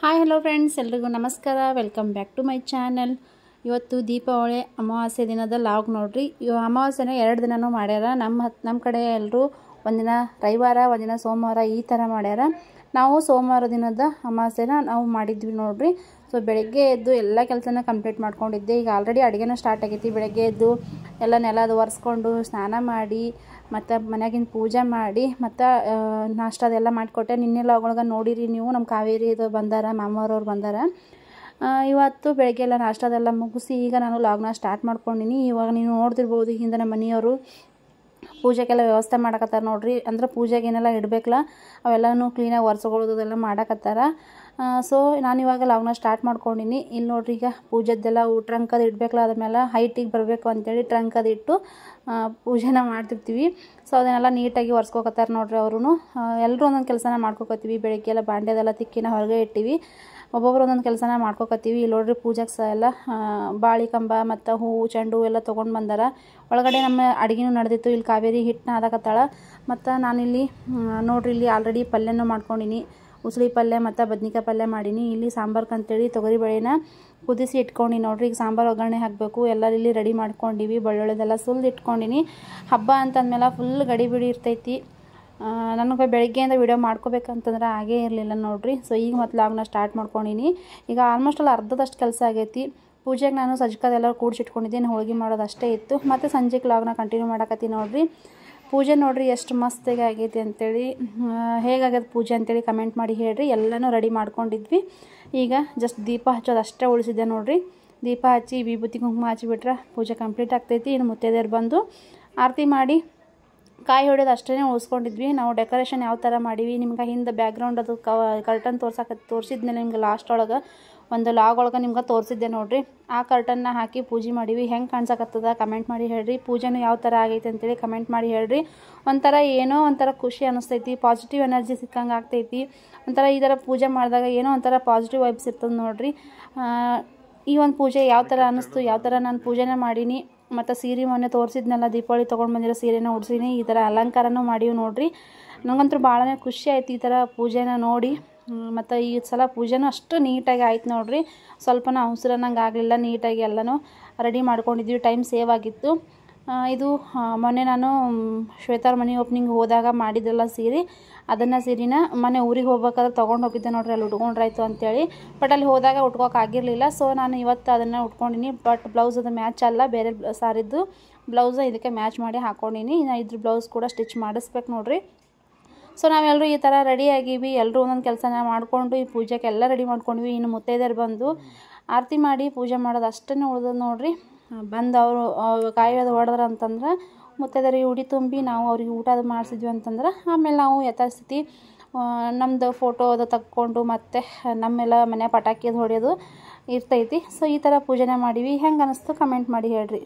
hi hello friends ಎಲ್ರಿಗೂ ನಮಸ್ಕಾರ welcome back to my channel ಇವತ್ತು ದೀಪಾವಳಿ ಅಮಾವಾಸ್ಯೆ ದಿನದ ಲಾಗ್ ನೋಡ್ರಿ ಇವ ಅಮಾವಾಸ್ಯೆನ ಎರಡು ದಿನನೂ ಮಾಡ್ಯಾರ ನಮ್ಮ ಹತ್ ನಮ್ಮ ಕಡೆ ಎಲ್ಲರೂ ಒಂದಿನ ರವಿವಾರ ಒಂದಿನ ಸೋಮವಾರ ಈ ಥರ ಮಾಡ್ಯಾರ ನಾವು ಸೋಮವಾರ ದಿನದ ಅಮಾವಾಸ್ಯೆನ ನಾವು ಮಾಡಿದ್ವಿ ನೋಡ್ರಿ ಸೊ ಬೆಳಗ್ಗೆ ಎದ್ದು ಎಲ್ಲ ಕೆಲಸನ ಕಂಪ್ಲೀಟ್ ಮಾಡ್ಕೊಂಡಿದ್ದೆ ಈಗ ಆಲ್ರೆಡಿ ಅಡುಗೆನೂ ಸ್ಟಾರ್ಟ್ ಆಗೈತಿ ಬೆಳಗ್ಗೆ ಎದ್ದು ಎಲ್ಲ ನೆಲದು ಒರೆಸ್ಕೊಂಡು ಸ್ನಾನ ಮಾಡಿ ಮತ್ತು ಮನ್ಯಾಗಿನ ಪೂಜೆ ಮಾಡಿ ಮತ್ತು ನಾಷ್ಟ ಅದೆಲ್ಲ ಮಾಡಿಕೊಟ್ಟೆ ನಿನ್ನೆ ಲಾಗೊಳಗೆ ನೋಡಿರಿ ನೀವು ನಮ್ಮ ಕಾವೇರಿ ಇದು ಬಂದಾರ ಮಾಮವ್ರವ್ರು ಬಂದಾರ ಆ, ಇವತ್ತು ಬೆಳಗ್ಗೆ ಎಲ್ಲ ನಾಷ್ಟ ಅದೆಲ್ಲ ಮುಗಿಸಿ ಈಗ ನಾನು ಲಾಗ್ನ ಸ್ಟಾರ್ಟ್ ಮಾಡ್ಕೊಂಡಿನಿ ಇವಾಗ ನೀವು ನೋಡ್ತಿರ್ಬೋದು ಹಿಂದೆ ನಮ್ಮ ಮನೆಯವರು ಪೂಜೆಗೆಲ್ಲ ವ್ಯವಸ್ಥೆ ಮಾಡಕತ್ತಾರ ನೋಡ್ರಿ ಅಂದ್ರೆ ಪೂಜೆಗೆ ಏನೆಲ್ಲ ಇಡಬೇಕಲ್ಲ ಅವೆಲ್ಲನೂ ಕ್ಲೀನಾಗಿ ಒರೆಸ್ಕೊಳ್ಳೋದೆಲ್ಲ ಮಾಡಕತ್ತಾರ ಸೊ ನಾನು ಇವಾಗ ಲಾಗ್ನ ಸ್ಟಾರ್ಟ್ ಮಾಡ್ಕೊಂಡಿನಿ ಇಲ್ಲಿ ನೋಡ್ರಿ ಈಗ ಪೂಜೆದ್ದೆಲ್ಲ ಟ್ರಂಕ್ ಅದು ಇಡಬೇಕಲ್ಲ ಅದ್ರ ಮೇಲೆ ಹೈಟಿಗೆ ಬರಬೇಕು ಅಂತೇಳಿ ಟ್ರಂಕ್ ಅದು ಇಟ್ಟು ಆ, ಪೂಜೆನ ಮಾಡ್ತಿರ್ತೀವಿ ಸೊ ಅದನ್ನೆಲ್ಲ ನೀಟಾಗಿ ಒರೆಸ್ಕೋಕತ್ತಾರ ನೋಡ್ರಿ ಅವರು ಎಲ್ಲರೂ ಒಂದೊಂದು ಕೆಲಸನ ಮಾಡ್ಕೊಕತ್ತೀವಿ ಬೆಳಗ್ಗೆ ಎಲ್ಲ ಬಾಂಡ್ಯದೆಲ್ಲ ತಿಕ್ಕಿನ ಹೊರಗೆ ಇಟ್ಟಿವಿ ಒಬ್ಬೊಬ್ರು ಒಂದೊಂದು ಕೆಲಸನ ಮಾಡ್ಕೊಕತ್ತೀವಿ ಇಲ್ಲಿ ನೋಡ್ರಿ ಪೂಜೆಗೆ ಸಹ ಎಲ್ಲ ಆ, ಬಾಳಿ ಕಂಬ ಮತ್ತು ಹೂವು ಚೆಂಡು ಹೂವು ಎಲ್ಲ ತೊಗೊಂಡು ಬಂದಾರ ಒಳಗಡೆ ನಮ್ಮ ಅಡುಗೆನೂ ನಡೆದಿತ್ತು ಇಲ್ಲಿ ಕಾವೇರಿ ಹಿಟ್ಟನ್ನ ಹಾದಕತ್ತಾಳ ಮತ್ತು ನಾನಿಲ್ಲಿ ಮ್, ನೋಡ್ರಿ ಇಲ್ಲಿ ಆಲ್ರೆಡಿ ಪಲ್ಯನೂ ಮಾಡ್ಕೊಂಡಿನಿ ಉಸಳಿ ಪಲ್ಯ ಮತ್ತು ಬದ್ನಿಕಾಯಿ ಪಲ್ಯ ಮಾಡೀನಿ ಇಲ್ಲಿ ಸಾಂಬಾರ್ಗೆ ಅಂತೇಳಿ ತೊಗರಿ ಬೇಳೆನ ಕುದಿಸಿ ಇಟ್ಕೊಂಡು ನೋಡ್ರಿ ಈಗ ಸಾಂಬಾರು ಒಗ್ಗರಣೆ ಹಾಕಬೇಕು ಎಲ್ಲ ಇಲ್ಲಿ ರೆಡಿ ಮಾಡ್ಕೊಂಡಿವಿ ಬೆಳ್ಳುಳ್ಳಿದೆಲ್ಲ ಸುಲ್ದು ಇಟ್ಕೊಂಡಿನಿ ಹಬ್ಬ ಅಂತಂದ್ಮೇಲೆ ಫುಲ್ ಗಡಿ ಬಿಡಿ ಇರ್ತೈತಿ ಆ, ನನಗೆ ಬೆಳಗ್ಗೆಯಿಂದ ವಿಡಿಯೋ ಮಾಡ್ಕೋಬೇಕಂತಂದ್ರೆ ಆಗೇ ಇರಲಿಲ್ಲ ನೋಡ್ರಿ ಸೊ ಈಗ ಮತ್ತೆ ಲಾಗ್ನ ಸ್ಟಾರ್ಟ್ ಮಾಡ್ಕೊಂಡಿನಿ ಈಗ ಆಲ್ಮೋಸ್ಟ್ ಅಲ್ಲಿ ಅರ್ಧದಷ್ಟು ಕೆಲಸ ಆಗೈತಿ ಪೂಜೆಗೆ ನಾನು ಸಜ್ಕದೆಲ್ಲ ಕೂಡಿಸಿಟ್ಕೊಂಡಿದ್ದೀನಿ ಹೋಳಿಗೆ ಮಾಡೋದು ಅಷ್ಟೇ ಇತ್ತು ಮತ್ತು ಸಂಜೆಗೆ ಲಾಗ್ನ ಕಂಟಿನ್ಯೂ ಮಾಡಕತ್ತಿ ನೋಡ್ರಿ ಪೂಜೆ ನೋಡ್ರಿ ಎಷ್ಟು ಮಸ್ತಾಗಿ ಆಗೈತಿ ಅಂತೇಳಿ ಹೇಗಾಗ್ಯದ ಪೂಜೆ ಅಂತೇಳಿ ಕಮೆಂಟ್ ಮಾಡಿ ಹೇಳ್ರಿ ಎಲ್ಲನೂ ರೆಡಿ ಮಾಡ್ಕೊಂಡಿದ್ವಿ ಈಗ ಜಸ್ಟ್ ದೀಪ ಹಚ್ಚೋದು ಅಷ್ಟೇ ಉಳಿಸಿದ್ದೆ ನೋಡ್ರಿ ದೀಪ ಹಚ್ಚಿ ವಿಭೂತಿ ಕುಂಕುಮ ಹಚ್ಚಿಬಿಟ್ರೆ ಪೂಜೆ ಕಂಪ್ಲೀಟ್ ಆಗ್ತೈತಿ ಇನ್ನು ಮುತ್ತೈದೆಯರು ಬಂದು ಆರತಿ ಮಾಡಿ ಕಾಯಿ ಹೊಡೆಯೋದು ಅಷ್ಟೇ ಉಳಿಸ್ಕೊಂಡಿದ್ವಿ ನಾವು ಡೆಕೋರೇಷನ್ ಯಾವ ಥರ ಮಾಡೀವಿ ನಿಮ್ಗೆ ಹಿಂದೆ ಬ್ಯಾಕ್ಗ್ರೌಂಡ್ ಅದು ಕವ ಕರ್ಟನ್ ತೋರ್ಸಕ್ಕೆ ತೋರಿಸಿದ್ಮೇಲೆ ನಿಮ್ಗೆ ಲಾಸ್ಟ್ ಒಳಗೆ ಒಂದು ಲಾಗ್ ಒಳಗೆ ನಿಮ್ಗೆ ತೋರಿಸಿದ್ದೆ ನೋಡ್ರಿ ಆ ಕರ್ಟನ್ನ ಹಾಕಿ ಪೂಜೆ ಮಾಡೀವಿ ಹೆಂಗೆ ಕಾಣ್ಸಕತ್ತದ ಕಮೆಂಟ್ ಮಾಡಿ ಹೇಳ್ರಿ ಪೂಜೆನೂ ಯಾವ ಥರ ಆಗೈತೆ ಅಂತೇಳಿ ಕಮೆಂಟ್ ಮಾಡಿ ಹೇಳ್ರಿ ಒಂಥರ ಏನೋ ಒಂಥರ ಖುಷಿ ಅನ್ನಿಸ್ತೈತಿ ಪಾಸಿಟಿವ್ ಎನರ್ಜಿ ಸಿಕ್ಕಂಗೆ ಆಗ್ತೈತಿ ಒಂಥರ ಈ ಥರ ಪೂಜೆ ಮಾಡಿದಾಗ ಏನೋ ಒಂಥರ ಪಾಸಿಟಿವ್ ವೈಬ್ಸ್ ಇರ್ತದೆ ನೋಡ್ರಿ ಆ, ಈ ಒಂದು ಪೂಜೆ ಯಾವ ಥರ ಅನ್ನಿಸ್ತು ಯಾವ ಥರ ನಾನು ಪೂಜೆನ ಮಾಡೀನಿ ಮತ್ತು ಸೀರೆ ಮೊನ್ನೆ ತೋರಿಸಿದ್ನಲ್ಲ ದೀಪಾವಳಿ ತೊಗೊಂಡು ಬಂದಿರೋ ಸೀರೆನ ಉಡ್ಸೀನಿ ಈ ಥರ ಅಲಂಕಾರನೂ ಮಾಡೀವಿ ನೋಡ್ರಿ ನನಗಂತೂ ಭಾಳನೇ ಖುಷಿ ಆಯ್ತು ಈ ಥರ ಪೂಜೆನ ನೋಡಿ ಮತ್ತು ಈ ಸಲ ಪೂಜೆನೂ ಅಷ್ಟು ನೀಟಾಗಿ ಆಯ್ತು ನೋಡ್ರಿ ಸ್ವಲ್ಪನೂ ಅವಸರನಂಗೆ ಆಗಲಿಲ್ಲ ನೀಟಾಗಿ ಎಲ್ಲನೂ ರೆಡಿ ಮಾಡ್ಕೊಂಡಿದ್ವಿ ಟೈಮ್ ಸೇವ್ ಆಗಿತ್ತು ಆ, ಇದು ಆ, ಮೊನ್ನೆ ನಾನು ಮ್, ಶ್ವೇತಾರ್ ಮನೆ ಓಪ್ನಿಂಗ್ ಹೋದಾಗ ಮಾಡಿದ್ರಲ್ಲ ಸೀರೆ ಅದನ್ನು ಸೀರೆನ ಮೊನ್ನೆ ಊರಿಗೆ ಹೋಗ್ಬೇಕಾದ್ರೆ ತೊಗೊಂಡು ಹೋಗಿದ್ದೆ ನೋಡ್ರಿ ಅಲ್ಲಿ ಉಟ್ಕೊಂಡ್ರಾಯ್ತು ಅಂತೇಳಿ ಬಟ್ ಅಲ್ಲಿ ಹೋದಾಗ ಉಟ್ಕೋಕೆ ಆಗಿರಲಿಲ್ಲ ಸೊ ನಾನು ಇವತ್ತು ಅದನ್ನು ಉಟ್ಕೊಂಡಿನಿ ಬಟ್ ಬ್ಲೌಸ್ ಅದು ಮ್ಯಾಚ್ ಅಲ್ಲ ಬೇರೆ ಬ್ಲ- ಸಾರಿದ್ದು ಬ್ಲೌಸ ಇದಕ್ಕೆ ಮ್ಯಾಚ್ ಮಾಡಿ ಹಾಕ್ಕೊಂಡಿನಿ ಇನ್ನು ಇದ್ರ ಬ್ಲೌಸ್ ಕೂಡ ಸ್ಟಿಚ್ ಮಾಡಿಸ್ಬೇಕು ನೋಡ್ರಿ ಸೊ ನಾವೆಲ್ಲರೂ ಈ ಥರ ರೆಡಿ ಆಗೀವಿ ಎಲ್ಲರೂ ಒಂದೊಂದು ಕೆಲಸನ ಮಾಡಿಕೊಂಡು ಈ ಪೂಜೆಗೆ ಎಲ್ಲ ರೆಡಿ ಮಾಡ್ಕೊಂಡ್ವಿ ಇನ್ನು ಮುತ್ತೈದೆಯರು ಬಂದು ಆರತಿ ಮಾಡಿ ಪೂಜೆ ಮಾಡೋದು ಅಷ್ಟೇ ಉಳ್ದದ ನೋಡ್ರಿ ಬಂದು ಅವರು ಕಾಯೋದು ಹೊಡೆದ್ರ ಅಂತಂದ್ರೆ ಮುತ್ತೈದೆಯರಿಗೆ ಉಡಿ ತುಂಬಿ ನಾವು ಅವ್ರಿಗೆ ಊಟ ಅದು ಮಾಡಿಸಿದ್ವಿ ಅಂತಂದ್ರೆ ಆಮೇಲೆ ನಾವು ಯಥಾಸ್ಥಿತಿ ನಮ್ಮದು ಫೋಟೋ ಅದು ತಕ್ಕೊಂಡು ಮತ್ತೆ ನಮ್ಮೆಲ್ಲ ಮನೆ ಪಟಾಕಿ ಅದು ಹೊಡೆಯೋದು ಇರ್ತೈತಿ ಸೊ ಈ ಥರ ಪೂಜೆನ ಮಾಡೀವಿ ಹೆಂಗೆ ಅನ್ನಿಸ್ತು ಕಮೆಂಟ್ ಮಾಡಿ ಹೇಳ್ರಿ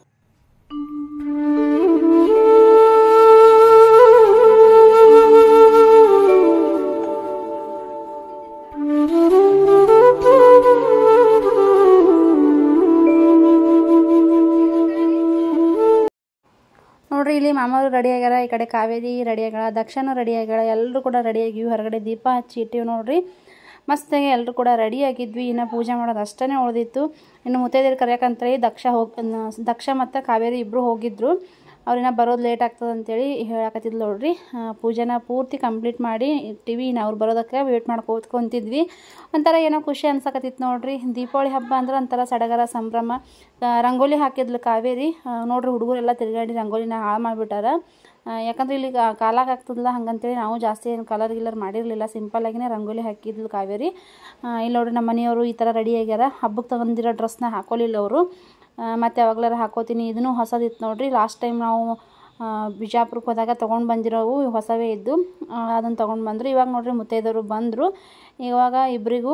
ನೋಡ್ರಿ ಇಲ್ಲಿ ಮಾಮರು ರೆಡಿ ಆಗ್ಯಾರ ಈ ಕಡೆ ಕಾವೇರಿ ರೆಡಿ ಆಗ್ಯಾಳ ದಕ್ಷನೂ ರೆಡಿ ಆಗ್ಯಾಳ ಎಲ್ಲರೂ ಕೂಡ ರೆಡಿ ಆಗಿವಿ ಹೊರಗಡೆ ದೀಪ ಹಚ್ಚಿ ಇಟ್ಟಿವಿ ನೋಡ್ರಿ ಮಸ್ತಾಗಿ ಎಲ್ಲರೂ ಕೂಡ ರೆಡಿ ಆಗಿದ್ವಿ ಇನ್ನು ಪೂಜೆ ಮಾಡೋದು ಅಷ್ಟೇ ಉಳಿದಿತ್ತು ಇನ್ನು ಮುತ್ತೈದೆಯರು ಕರೆಯಕಂತೇಳಿ ದಕ್ಷ ಹೋಗಿ ದಕ್ಷ ಮತ್ತು ಕಾವೇರಿ ಇಬ್ಬರು ಹೋಗಿದ್ರು ಅವ್ರಿನ್ನ ಬರೋದು ಲೇಟ್ ಆಗ್ತದೆ ಅಂತೇಳಿ ಹೇಳಕತ್ತಿದ್ಲು ನೋಡ್ರಿ ಆ, ಪೂಜೆನ ಪೂರ್ತಿ ಕಂಪ್ಲೀಟ್ ಮಾಡಿ ಟಿವಿ ಇನ್ನು ಅವ್ರು ಬರೋದಕ್ಕೆ ವೇಟ್ ಮಾಡ್ಕೋತ ಕುಂತಿದ್ವಿ ಒಂಥರ ಏನೋ ಖುಷಿ ಅನ್ಸಕತ್ತಿತ್ತು ನೋಡ್ರಿ ದೀಪಾವಳಿ ಹಬ್ಬ ಅಂದ್ರೆ ಒಂಥರ ಸಡಗರ ಸಂಭ್ರಮ ಆ, ರಂಗೋಲಿ ಹಾಕಿದ್ಲು ಕಾವೇರಿ ಆ, ನೋಡ್ರಿ ಹುಡುಗರೆಲ್ಲ ತಿರುಗಾಡಿ ರಂಗೋಲಿನ ಹಾಳು ಮಾಡಿಬಿಟ್ಟಾರ ಯಾಕಂದ್ರೆ ಇಲ್ಲಿ ಕಾಲಾಗ ಆಗ್ತದಲ್ಲ ಹಂಗಂತೇಳಿ ನಾವು ಜಾಸ್ತಿ ಏನು ಕಲರ್ ಗಿಲ್ಲರ್ ಮಾಡಿರಲಿಲ್ಲ ಸಿಂಪಲ್ಲಾಗಿನೇ ರಂಗೋಲಿ ಹಾಕಿದ್ಲು ಕಾವೇರಿ ಆ, ಇಲ್ಲಿ ನೋಡ್ರಿ ನಮ್ಮ ಮನೆಯವರು ಈ ಥರ ರೆಡಿ ಆಗ್ಯಾರ ಹಬ್ಬಕ್ಕೆ ತಗೊಂಡಿರೋ ಡ್ರೆಸ್ನ ಹಾಕೊಲಿಲ್ಲ ಅವರು ಮತ್ತು ಯಾವಾಗ್ಲಾರ ಹಾಕೋತೀನಿ ಇದನ್ನು ಹೊಸದಿತ್ತು ನೋಡ್ರಿ ಲಾಸ್ಟ್ ಟೈಮ್ ನಾವು ಆ, ಬಿಜಾಪುರಕ್ಕೆ ಹೋದಾಗ ತೊಗೊಂಡು ಬಂದಿರೋವು ಹೊಸವೇ ಇದ್ದು ಅದನ್ನು ತೊಗೊಂಡು ಬಂದರು ಇವಾಗ ನೋಡ್ರಿ ಮುತ್ತೈದವರು ಬಂದರು ಇವಾಗ ಇಬ್ಬರಿಗೂ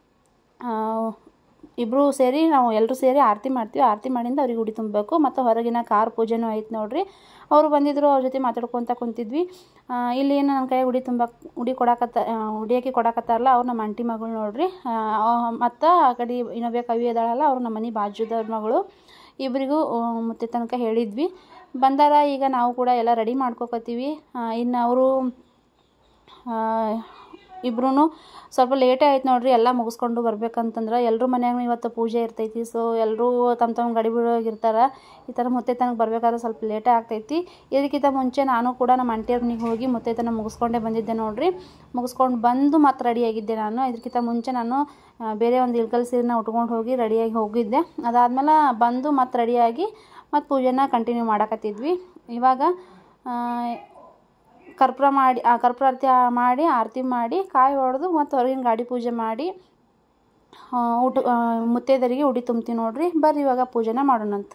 ಇಬ್ಬರು ಸೇರಿ ನಾವು ಎಲ್ಲರೂ ಸೇರಿ ಆರತಿ ಮಾಡ್ತೀವಿ ಆರತಿ ಮಾಡಿಂದ ಅವ್ರಿಗೆ ಉಡಿ ತುಂಬಬೇಕು ಮತ್ತು ಹೊರಗಿನ ಕಾರ್ ಪೂಜೆನೂ ಐತೆ ನೋಡ್ರಿ ಅವರು ಬಂದಿದ್ರು ಅವ್ರ ಜೊತೆ ಮಾತಾಡ್ಕೊತ ಕುಂತಿದ್ವಿ ಆ, ಇಲ್ಲಿ ಏನು ನನ್ನ ಕೈ ಉಡಿ ತುಂಬ ಉಡಿ ಕೊಡಕತ್ತ ಆ, ಉಡಿಯಾಕಿ ಕೊಡಕತ್ತಾರಲ್ಲ ಅವ್ರು ನಮ್ಮ ಆಂಟಿ ಮಗಳು ನೋಡ್ರಿ ಮತ್ತು ಆ ಕಡೆ ಇನ್ನೊಬ್ಬ ಕವಿ ಇದ್ದಾಳಲ್ಲ ಅವ್ರು ನಮ್ಮ ಮನೆ ಬಾಜುದವ್ರ ಮಗಳು ಇಬ್ಬರಿಗೂ ಮತ್ತೆ ತನಕ ಹೇಳಿದ್ವಿ ಬಂದಾರ ಈಗ ನಾವು ಕೂಡ ಎಲ್ಲ ರೆಡಿ ಮಾಡ್ಕೊಕತ್ತೀವಿ ಇನ್ನು ಅವರು ಇಬ್ರು ಸ್ವಲ್ಪ ಲೇಟೇ ಆಯ್ತು ನೋಡ್ರಿ ಎಲ್ಲ ಮುಗಿಸ್ಕೊಂಡು ಬರ್ಬೇಕಂತಂದ್ರೆ ಎಲ್ಲರೂ ಮನ್ಯಾಗ ಇವತ್ತು ಪೂಜೆ ಇರ್ತೈತಿ ಸೊ ಎಲ್ಲರೂ ತಮ್ಮ ತಮ್ಮ ಗಡಿ ಬಿಡೋಗಿರ್ತಾರೆ ಈ ಥರ ಮುತ್ತೈತನಕ್ಕೆ ಬರ್ಬೇಕಾದ್ರೆ ಸ್ವಲ್ಪ ಲೇಟೇ ಆಗ್ತೈತಿ ಇದಕ್ಕಿಂತ ಮುಂಚೆ ನಾನು ಕೂಡ ನಮ್ಮ ಆಂಟಿಯವ್ರ ಮನೆಗೆ ಹೋಗಿ ಮುತ್ತೈತನ ಮುಗಿಸ್ಕೊಂಡೇ ಬಂದಿದ್ದೆ ನೋಡ್ರಿ ಮುಗಿಸ್ಕೊಂಡು ಬಂದು ಮತ್ತೆ ರೆಡಿಯಾಗಿದ್ದೆ ನಾನು ಇದಕ್ಕಿಂತ ಮುಂಚೆ ನಾನು ಆ, ಬೇರೆ ಒಂದು ಇಳ್ಕಲ್ ಸೀರೆನ ಉಟ್ಕೊಂಡು ಹೋಗಿ ರೆಡಿಯಾಗಿ ಹೋಗಿದ್ದೆ ಅದಾದಮೇಲೆ ಬಂದು ಮತ್ತೆ ರೆಡಿಯಾಗಿ ಮತ್ತು ಪೂಜೆನ ಕಂಟಿನ್ಯೂ ಮಾಡಕತ್ತಿದ್ವಿ ಇವಾಗ ಆ, ಕರ್ಪೂರ ಮಾಡಿ ಆ ಕರ್ಪೂರ ಆರತಿ ಮಾಡಿ ಆರತಿ ಮಾಡಿ ಕಾಯಿ ಹೊಡೆದು ಮತ್ತು ಹೊರಗಿನ ಗಾಡಿ ಪೂಜೆ ಮಾಡಿ ಆ, ಊಟ ಆ, ಮುತ್ತೈದರಿಗೆ ಉಡಿ ತುಂಬ್ತೀವಿ ನೋಡ್ರಿ ಬರ್ರಿ ಇವಾಗ ಪೂಜೆನ ಮಾಡೋಣಂತ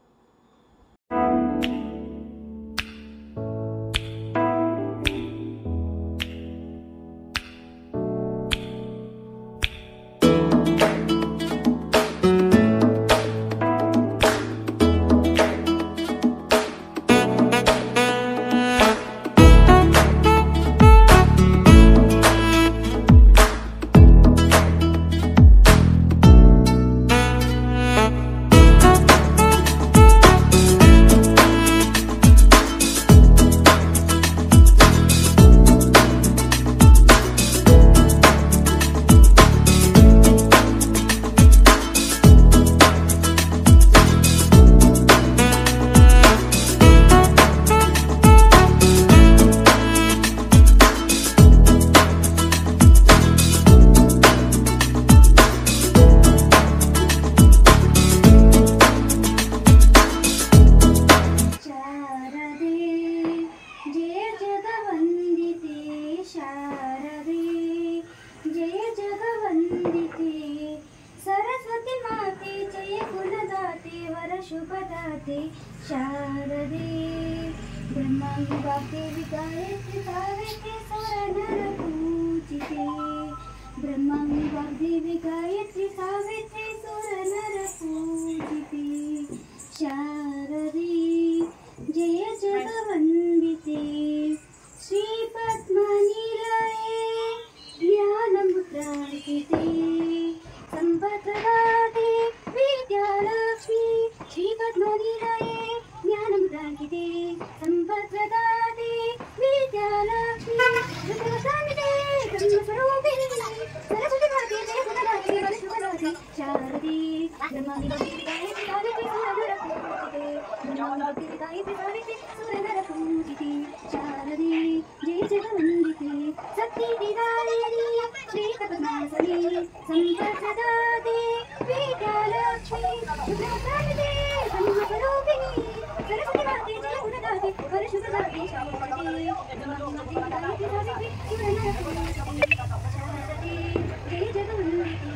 ಶಾರದೆ ಜಯ ಜಗವಂದಿತೆ ಶಾರದೆ ಜಯ ಜಗವಂದಿತೆ ಸರಸ್ವತಿ ಮಾತೆ ಜಯ ಗುಣದಾತೆ ವರ ಶುಭದಾತೆ ಶಾರದೆ ಬ್ರಹ್ಮಾಂಗಾದೇವಿ ಗಾಯತ್ರಿ ಸಾವಿತ್ರಿ ಸುರನರ ಪೂಜಿತೆ ಬ್ರಹ್ಮಾಂಗಾದೇವಿ ಗಾಯತ್ರಿ ಸಾವಿತ್ರಿ ಸುರನರ ಪೂಜಿತೆ ಶಾರದೆ ಜಯ ಜಗವಂದಿತೆ ಶ್ರೀ ಪದ್ಮನಿಲಯೇ ಜ್ಞಾನಮುದ್ರಾರ್ಪಿತೆ ಸಂಪತ್ಪ್ರದಾತೆ ವಿದ್ಯಾಲಕ್ಷ್ಮಿ ಶ್ರೀ ಪದ್ಮನಿಲಯೇ ಜ್ಞಾನಮುದ್ರಾರ್ಪಿತೆ ಸಂಪತ್ಪ್ರದಾತೆ ವಿದ್ಯಾಲಕ್ಷ್ಮಿ ರುದ್ರವಸಾನಿತೆ ಬ್ರಹ್ಮಸ್ವರೂಪಿಣಿ ಸರಸ್ವತಿ ಮಾತೆ ಜಯ ಗುಣದಾತೆ ವರಶುಭದಾತೆ ಶಾರದೆ ಬ್ರಹ್ಮಾಂಗಾದೇವಿ ಗಾಯತ್ರಿ ಸಾವಿತ್ರಿ ಸುರನರ ಪೂಜಿತೆ ಬ್ರಹ್ಮಾಂಗಾದೇವಿ ಗಾಯತ್ರಿ ಸಾವಿತ್ರಿ ಸುರನರ ಪೂಜಿತೆ ಶಾರದೆ ಜಯ ಜಗವಂದಿತೆ ಸತ್ಯವಿದಾಯಿನಿ ಶ್ರೀ ಪದ್ಮಾಸನೆ ಸಂಪತ್ಸದಾತೆ ವಿದ್ಯಾಲಕ್ಷ್ಮಿ ರುದ್ರವಸಾನಿತೆ ಬ್ರಹ್ಮಸ್ವರೂಪಿಣಿ ಸರಸ್ವತಿ ಮಾತೆ ಜಯ ಗುಣದಾತೆ ವರಶುಭದಾತೆ ಶಾರದೆ ಬ್ರಹ್ಮಾಂಗಾದೇವಿ ಗಾಯತ್ರಿ ಸಾವಿತ್ರಿ ಸುರನರ ಪೂಜಿತೆ ಶಾರದೆ ಜಯ ಜಗವಂದಿತೆ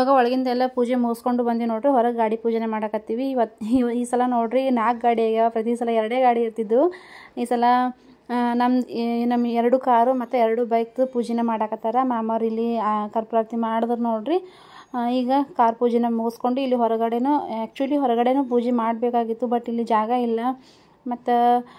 ಇವಾಗ ಒಳಗಿಂದ ಎಲ್ಲ ಪೂಜೆ ಮುಗಿಸ್ಕೊಂಡು ಬಂದು ನೋಡ್ರಿ ಹೊರಗೆ ಗಾಡಿ ಪೂಜೆನೇ ಮಾಡಕತ್ತೀವಿ ಇವತ್ತು ಈ ಸಲ ನೋಡ್ರಿ ನಾಲ್ಕು ಗಾಡಿ ಆಗ್ಯಾವ ಪ್ರತಿ ಸಲ ಎರಡೇ ಗಾಡಿ ಇರ್ತಿದ್ವು ಈ ಸಲ ನಮ್ಮ ನಮ್ಮ ಎರಡು ಕಾರು ಮತ್ತು ಎರಡು ಬೈಕ್ ಪೂಜೆನ ಮಾಡಕತ್ತಾರ ಮಾಮವ್ರು ಇಲ್ಲಿ ಕರ್ಪೂರಾರತಿ ಮಾಡಿದ್ರು ನೋಡ್ರಿ ಆ, ಈಗ ಕಾರ್ ಪೂಜೆನ ಮುಗಿಸ್ಕೊಂಡು ಇಲ್ಲಿ ಹೊರಗಡೆನೂ ಆ್ಯಕ್ಚುಲಿ ಹೊರಗಡೆನೂ ಪೂಜೆ ಮಾಡಬೇಕಾಗಿತ್ತು ಬಟ್ ಇಲ್ಲಿ ಜಾಗ ಇಲ್ಲ ಮತ್ತು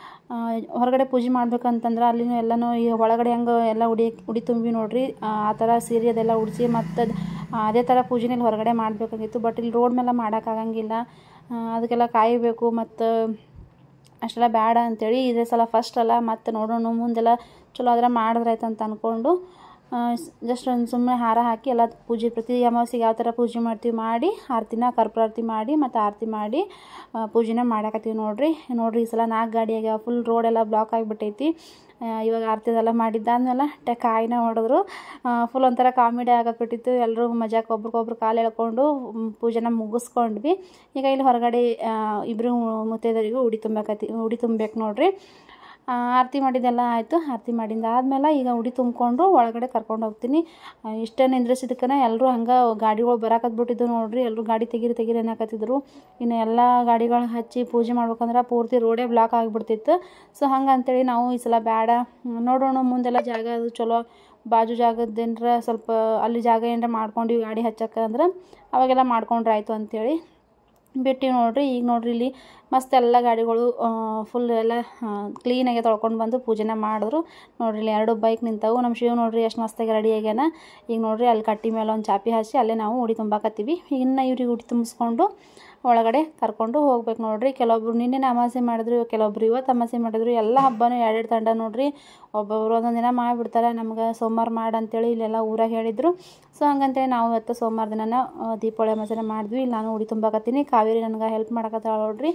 ಹೊರಗಡೆ ಪೂಜೆ ಮಾಡ್ಬೇಕಂತಂದ್ರೆ ಅಲ್ಲಿನೂ ಎಲ್ಲನೂ ಈ ಒಳಗಡೆ ಹಂಗೆ ಎಲ್ಲ ಉಡಿ ಉಡಿ ತುಂಬಿ ನೋಡ್ರಿ ಆ ಆ ಥರ ಸೀರೆ ಅದೆಲ್ಲ ಉಡಿಸಿ ಮತ್ತು ಅದೇ ಥರ ಪೂಜೆನ ಇಲ್ಲಿ ಹೊರಗಡೆ ಮಾಡಬೇಕಾಗಿತ್ತು ಬಟ್ ಇಲ್ಲಿ ರೋಡ್ ಮೇಲೆ ಮಾಡೋಕ್ಕಾಗಂಗಿಲ್ಲ ಆ, ಅದಕ್ಕೆಲ್ಲ ಕಾಯಬೇಕು ಮತ್ತು ಅಷ್ಟೆಲ್ಲ ಬೇಡ ಅಂತೇಳಿ ಇದೇ ಸಲ ಫಸ್ಟ್ ಅಲ್ಲ ಮತ್ತು ನೋಡೋಣ ಮುಂದೆಲ್ಲ ಚಲೋ ಆದ್ರೆ ಮಾಡಿದ್ರಾಯ್ತು ಅಂತ ಅಂದ್ಕೊಂಡು ಜಸ್ಟ್ ಒಂದು ಸುಮ್ಮನೆ ಹಾರ ಹಾಕಿ ಎಲ್ಲ ಪೂಜೆ ಪ್ರತಿ ಅಮಾವಾಸ್ಯೆಗೆ ಯಾವ ಥರ ಪೂಜೆ ಮಾಡ್ತೀವಿ ಮಾಡಿ ಆರತಿನ ಕರ್ಪೂರಾರತಿ ಮಾಡಿ ಮತ್ತು ಆರತಿ ಮಾಡಿ ಆ, ಪೂಜೆನ ಮಾಡಕತ್ತೀವಿ ನೋಡ್ರಿ ನೋಡ್ರಿ ಈ ಸಲ ನಾಲ್ಕು ಗಾಡಿ ಆಗ್ಯಾವ ಫುಲ್ ರೋಡೆಲ್ಲ ಬ್ಲಾಕ್ ಆಗಿಬಿಟ್ಟೈತಿ ಆ, ಇವಾಗ ಆರತಿದೆಲ್ಲ ಮಾಡಿದ್ದಾದ್ಮೇಲೆ ಟೆ ಕಾಯಿನ ಹೊಡೆದ್ರು ಫುಲ್ ಒಂಥರ ಕಾಮಿಡಿ ಆಗಕ್ಬಿಟ್ಟಿತ್ತು ಎಲ್ಲರೂ ಮಜಾಕ್ ಒಬ್ರಿಗೊಬ್ರು ಕಾಲು ಎಳ್ಕೊಂಡು ಮ್, ಪೂಜೆನ ಮುಗಿಸ್ಕೊಂಡ್ವಿ ಈಗ ಇಲ್ಲಿ ಹೊರಗಡೆ ಆ, ಇಬ್ರು ಮುತ್ತೈದರಿಗೂ ಉಡಿ ತುಂಬಕತ್ತಿ ಉಡಿ ತುಂಬಬೇಕು ನೋಡ್ರಿ ಆ, ಆರತಿ ಮಾಡಿದ್ದೆಲ್ಲ ಆಯಿತು ಆರತಿ ಮಾಡಿಂದ ಆದಮೇಲೆ ಈಗ ಉಡಿ ತುಂಬಿಕೊಂಡು ಒಳಗಡೆ ಕರ್ಕೊಂಡು ಹೋಗ್ತೀನಿ ಆ, ಇಷ್ಟೇ ನಿಂದ್ರಿಸಿದಕ್ಕನ ಎಲ್ಲರೂ ಹಂಗೆ ಗಾಡಿಗಳು ಬರಾಕತ್ಬಿಟ್ಟಿದ್ದು ನೋಡ್ರಿ ಎಲ್ಲರೂ ಗಾಡಿ ತೆಗೀರಿ ತೆಗೀರಿ ಅನ್ನಕತ್ತಿದ್ರು ಇನ್ನು ಎಲ್ಲ ಗಾಡಿಗಳು ಹಚ್ಚಿ ಪೂಜೆ ಮಾಡ್ಬೇಕಂದ್ರೆ ಪೂರ್ತಿ ರೋಡೇ ಬ್ಲಾಕ್ ಆಗಿಬಿಡ್ತಿತ್ತು ಸೊ ಹಂಗೆ ಅಂತೇಳಿ ನಾವು ಈ ಸಲ ಬೇಡ ಹ್ಮ್, ನೋಡೋಣ ಮುಂದೆಲ್ಲ ಜಾಗ ಅದು ಚಲೋ ಬಾಜು ಜಾಗದ್ದೇನರ ಸ್ವಲ್ಪ ಅಲ್ಲಿ ಜಾಗ ಏನಾರ ಮಾಡ್ಕೊಂಡಿವಿ ಗಾಡಿ ಹಚ್ಚಕ್ಕೆ ಅಂದ್ರೆ ಅವಾಗೆಲ್ಲ ಮಾಡ್ಕೊಂಡ್ರೆ ಆಯಿತು ಅಂತೇಳಿ ಬಿಟ್ಟಿವಿ ನೋಡ್ರಿ ಈಗ ನೋಡ್ರಿ ಇಲ್ಲಿ ಮಸ್ತ್ ಎಲ್ಲ ಗಾಡಿಗಳು ಫುಲ್ ಎಲ್ಲ ಕ್ಲೀನಾಗಿ ತೊಳ್ಕೊಂಡು ಬಂದು ಪೂಜೆನ ಮಾಡಿದ್ರು ನೋಡ್ರಿ ಇಲ್ಲಿ ಎರಡು ಬೈಕ್ ನಿಂತವು ನಮ್ಮ ಶಿವ ನೋಡ್ರಿ ಎಷ್ಟು ಮಸ್ತಾಗಿ ರೆಡಿ ಆಗ್ಯಾನ ಈಗ ನೋಡ್ರಿ ಅಲ್ಲಿ ಕಟ್ಟಿ ಮೇಲೆ ಒಂದು ಚಾಪಿ ಹಾಸಿ ಅಲ್ಲೇ ನಾವು ಉಡಿ ತುಂಬಾಕತ್ತೀವಿ ಇನ್ನು ಇವ್ರಿಗೆ ಉಡಿ ತುಂಬಿಸ್ಕೊಂಡು ಒಳಗಡೆ ಕರ್ಕೊಂಡು ಹೋಗ್ಬೇಕು ನೋಡ್ರಿ ಕೆಲವೊಬ್ರು ನಿನ್ನೆ ಅಮಾಸೆ ಮಾಡಿದ್ರು ಕೆಲವೊಬ್ರು ಇವತ್ತು ಅಮಾಸೆ ಮಾಡಿದ್ರು ಎಲ್ಲ ಹಬ್ಬನೂ ಎರಡೆರಡು ತಂಡ ನೋಡ್ರಿ ಒಬ್ಬೊಬ್ರು ಒಂದೊಂದು ದಿನ ಮಾಡಿಬಿಡ್ತಾರೆ ನಮ್ಗೆ ಸೋಮವಾರ ಮಾಡಿ ಅಂತೇಳಿ ಇಲ್ಲೆಲ್ಲ ಊರಾಗ ಹೇಳಿದ್ರು ಸೊ ಹಂಗಂತೇಳಿ ನಾವು ಇವತ್ತು ಸೋಮವಾರ ದಿನನ ಆ, ದೀಪಾವಳಿ ಅಮಾಸೆನ ಮಾಡಿದ್ವಿ ಇಲ್ಲಿ ನಾನು ಉಡಿ ತುಂಬಾಕತ್ತೀನಿ ಕಾವೇರಿ ನನಗೆ ಹೆಲ್ಪ್ ಮಾಡಕತ್ತಾಳ ನೋಡ್ರಿ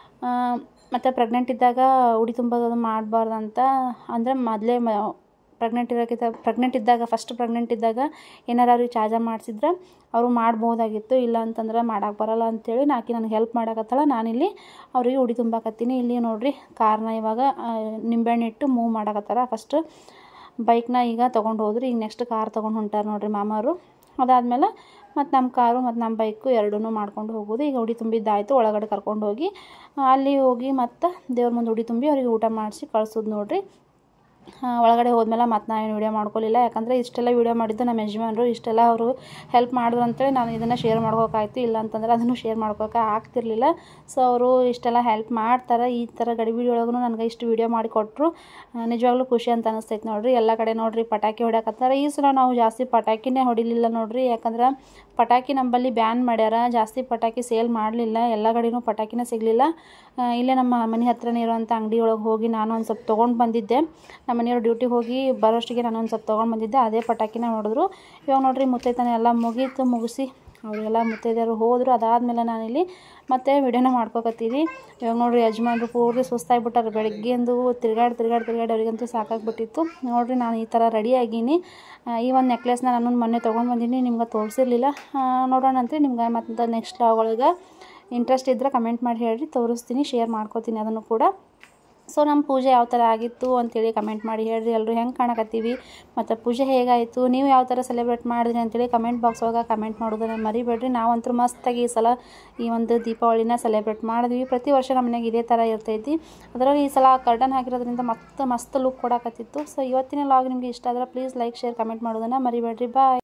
ಮತ್ತು ಪ್ರೆಗ್ನೆಂಟ್ ಇದ್ದಾಗ ಉಡಿ ತುಂಬೋದು ಅದು ಮಾಡಬಾರ್ದಂತ ಅಂದರೆ ಮೊದಲೇ ಮ ಪ್ರೆಗ್ನೆಂಟ್ ಇರೋಕ್ಕಿಂತ ಪ್ರೆಗ್ನೆಂಟ್ ಇದ್ದಾಗ ಫಸ್ಟ್ ಪ್ರೆಗ್ನೆಂಟ್ ಇದ್ದಾಗ ಏನಾರು ಅವ್ರಿಗೆ ಚಾರ್ಜ ಮಾಡಿಸಿದ್ರೆ ಅವರು ಮಾಡ್ಬೋದಾಗಿತ್ತು ಇಲ್ಲ ಅಂತಂದ್ರೆ ಮಾಡಕ್ಕೆ ಬರಲ್ಲ ಅಂತೇಳಿ ನಾಕಿ ನನಗೆ ಹೆಲ್ಪ್ ಮಾಡಕತ್ತಾಳ ನಾನಿಲ್ಲಿ ಅವ್ರಿಗೆ ಉಡಿ ತುಂಬಾಕತ್ತೀನಿ ಇಲ್ಲಿ ನೋಡ್ರಿ ಕಾರ್ನ ಇವಾಗ ಆ, ನಿಂಬೆಹಣ್ಣು ಇಟ್ಟು ಮೂವ್ ಮಾಡಕತ್ತಾರ ಫಸ್ಟ್ ಬೈಕ್ನ ಈಗ ತೊಗೊಂಡು ಹೋದ್ರು ಈಗ ನೆಕ್ಸ್ಟ್ ಕಾರ್ ತೊಗೊಂಡು ಹೊಂಟಾರ ನೋಡ್ರಿ ಮಾಮಾರು ಅದಾದಮೇಲೆ ಮತ್ತು ನಮ್ಮ ಕಾರು ಮತ್ತು ನಮ್ಮ ಬೈಕು ಎರಡೂ ಮಾಡ್ಕೊಂಡು ಹೋಗೋದು ಈಗ ಉಡಿ ತುಂಬಿದ್ದಾಯಿತು ಒಳಗಡೆ ಕರ್ಕೊಂಡು ಹೋಗಿ ಆ, ಅಲ್ಲಿ ಹೋಗಿ ಮತ್ತು ದೇವ್ರ ಮುಂದೆ ಉಡಿ ತುಂಬಿ ಅವರಿಗೆ ಊಟ ಮಾಡಿಸಿ ಕಳ್ಸೋದು ನೋಡ್ರಿ ಆ, ಒಳಗಡೆ ಹೋದ್ಮೇಲೆ ಮತ್ತೆ ನಾವೇನು ವೀಡಿಯೋ ಮಾಡ್ಕೊಳ್ಳಿಲ್ಲ ಯಾಕಂದರೆ ಇಷ್ಟೆಲ್ಲ ವೀಡಿಯೋ ಮಾಡಿದ್ದು ನಮ್ಮ ಯಜಮಾನ್ರು ಇಷ್ಟೆಲ್ಲ ಅವರು ಹೆಲ್ಪ್ ಮಾಡಿದ್ರು ಅಂತೇಳಿ ನಾನು ಇದನ್ನು ಶೇರ್ ಮಾಡ್ಕೋಕಾಯ್ತು ಇಲ್ಲ ಅಂತಂದ್ರೆ ಅದನ್ನು ಶೇರ್ ಮಾಡ್ಕೋಕೆ ಆಗ್ತಿರ್ಲಿಲ್ಲ ಸೊ ಅವರು ಇಷ್ಟೆಲ್ಲ ಹೆಲ್ಪ್ ಮಾಡ್ತಾರೆ ಈ ಥರ ಗಡಿಬಿಡಿ ಒಳಗೂ ನನಗೆ ಇಷ್ಟು ವೀಡಿಯೋ ಮಾಡಿ ಕೊಟ್ಟರು ನಿಜವಾಗ್ಲೂ ಖುಷಿ ಅಂತ ಅನಿಸ್ತೈತೆ ನೋಡ್ರಿ ಎಲ್ಲ ಕಡೆ ನೋಡ್ರಿ ಪಟಾಕಿ ಹೊಡ್ಯಾಕತ್ತಾರೆ ಈ ಸಲ ನಾವು ಜಾಸ್ತಿ ಪಟಾಕಿನೇ ಹೊಡಿಲಿಲ್ಲ ನೋಡ್ರಿ ಯಾಕಂದ್ರೆ ಪಟಾಕಿ ನಂಬಲ್ಲಿ ಬ್ಯಾನ್ ಮಾಡ್ಯಾರ ಜಾಸ್ತಿ ಪಟಾಕಿ ಸೇಲ್ ಮಾಡಲಿಲ್ಲ ಎಲ್ಲ ಕಡೆನೂ ಪಟಾಕಿನೇ ಸಿಗಲಿಲ್ಲ ಇಲ್ಲೇ ನಮ್ಮ ಮನೆ ಹತ್ರನೇ ಇರೋವಂಥ ಅಂಗಡಿ ಒಳಗೆ ಹೋಗಿ ನಾನು ಒಂದು ಸ್ವಲ್ಪ ತೊಗೊಂಡು ಬಂದಿದ್ದೆ ನಮ್ಮ ಮನೆಯವ್ರು ಡ್ಯೂಟಿಗೆ ಹೋಗಿ ಬರೋಷ್ಟಿಗೆ ನಾನು ಒಂದು ಸ್ವಲ್ಪ ತೊಗೊಂಡು ಬಂದಿದ್ದೆ ಅದೇ ಪಟಾಕಿನ ಹೊಡೆದ್ರು ಇವಾಗ ನೋಡ್ರಿ ಮುತ್ತೈತನ ಎಲ್ಲ ಮುಗೀತು ಮುಗಿಸಿ ಅವರೆಲ್ಲ ಮುತ್ತೈದೆಯರು ಹೋದರು ಅದಾದಮೇಲೆ ನಾನಿಲ್ಲಿ ಮತ್ತೆ ವಿಡಿಯೋನ ಮಾಡ್ಕೊಕತ್ತೀವಿ ಇವಾಗ ನೋಡ್ರಿ ಯಜಮಾನ್ರು ಪೂರ್ತಿ ಸುಸ್ತಾಗ್ಬಿಟ್ಟಾರೆ ಬೆಳಗ್ಗೆಂದು ತಿರ್ಗಾಡಿ ತಿರ್ಗಾಡಿ ತಿರ್ಗಾಡಿ ಅವರಿಗಂತೂ ಸಾಕಾಗ್ಬಿಟ್ಟಿತ್ತು ನೋಡ್ರಿ ನಾನು ಈ ಥರ ರೆಡಿ ಆಗೀನಿ ಆ, ಈ ಒಂದು ನೆಕ್ಲೆಸ್ನ ನಾನು ಮೊನ್ನೆ ತೊಗೊಂಡು ಬಂದೀನಿ ನಿಮ್ಗೆ ತೋರಿಸಿರ್ಲಿಲ್ಲ ನೋಡೋಣ ಅಂತ ನಿಮ್ಗೆ ಮತ್ತು ನೆಕ್ಸ್ಟ್ ಒಳಗೆ ಇಂಟ್ರೆಸ್ಟ್ ಇದ್ದರೆ ಕಮೆಂಟ್ ಮಾಡಿ ಹೇಳ್ರಿ ತೋರಿಸ್ತೀನಿ ಶೇರ್ ಮಾಡ್ಕೋತೀನಿ ಅದನ್ನು ಕೂಡ ಸೊ ನಮ್ಮ ಪೂಜೆ ಯಾವ ಥರ ಆಗಿತ್ತು ಅಂತೇಳಿ ಕಮೆಂಟ್ ಮಾಡಿ ಹೇಳ್ರಿ ಎಲ್ಲರೂ ಹೆಂಗೆ ಕಾಣಕತ್ತೀವಿ ಮತ್ತು ಪೂಜೆ ಹೇಗಾಯಿತು ನೀವು ಯಾವ ಥರ ಸೆಲೆಬ್ರೇಟ್ ಮಾಡಿದ್ರಿ ಅಂತೇಳಿ ಕಮೆಂಟ್ ಬಾಕ್ಸ್ ಒಳಗೆ ಕಮೆಂಟ್ ಮಾಡೋದನ್ನ ಮರಿಬೇಡ್ರಿ ನಾವಂತೂ ಮಸ್ತಾಗಿ ಈ ಸಲ ಈ ಒಂದು ದೀಪಾವಳಿನ ಸೆಲೆಬ್ರೇಟ್ ಮಾಡಿದ್ವಿ ಪ್ರತಿ ವರ್ಷ ನಮ್ಮ ಮನೆಗೆ ಇದೇ ಥರ ಇರ್ತೈತಿ ಅದರಲ್ಲಿ ಈ ಸಲ ಕರ್ಟನ್ ಹಾಕಿರೋದ್ರಿಂದ ಮತ್ತೆ ಮಸ್ತ್ ಲುಕ್ ಕೊಡಕತ್ತಿತ್ತು ಸೊ ಇವತ್ತಿನ ಲಾಗ್ ನಿಮಗೆ ಇಷ್ಟ ಆದರೆ ಪ್ಲೀಸ್ ಲೈಕ್ ಶೇರ್ ಕಮೆಂಟ್ ಮಾಡೋದನ್ನು ಮರಿಬೇಡ್ರಿ ಬಾಯ್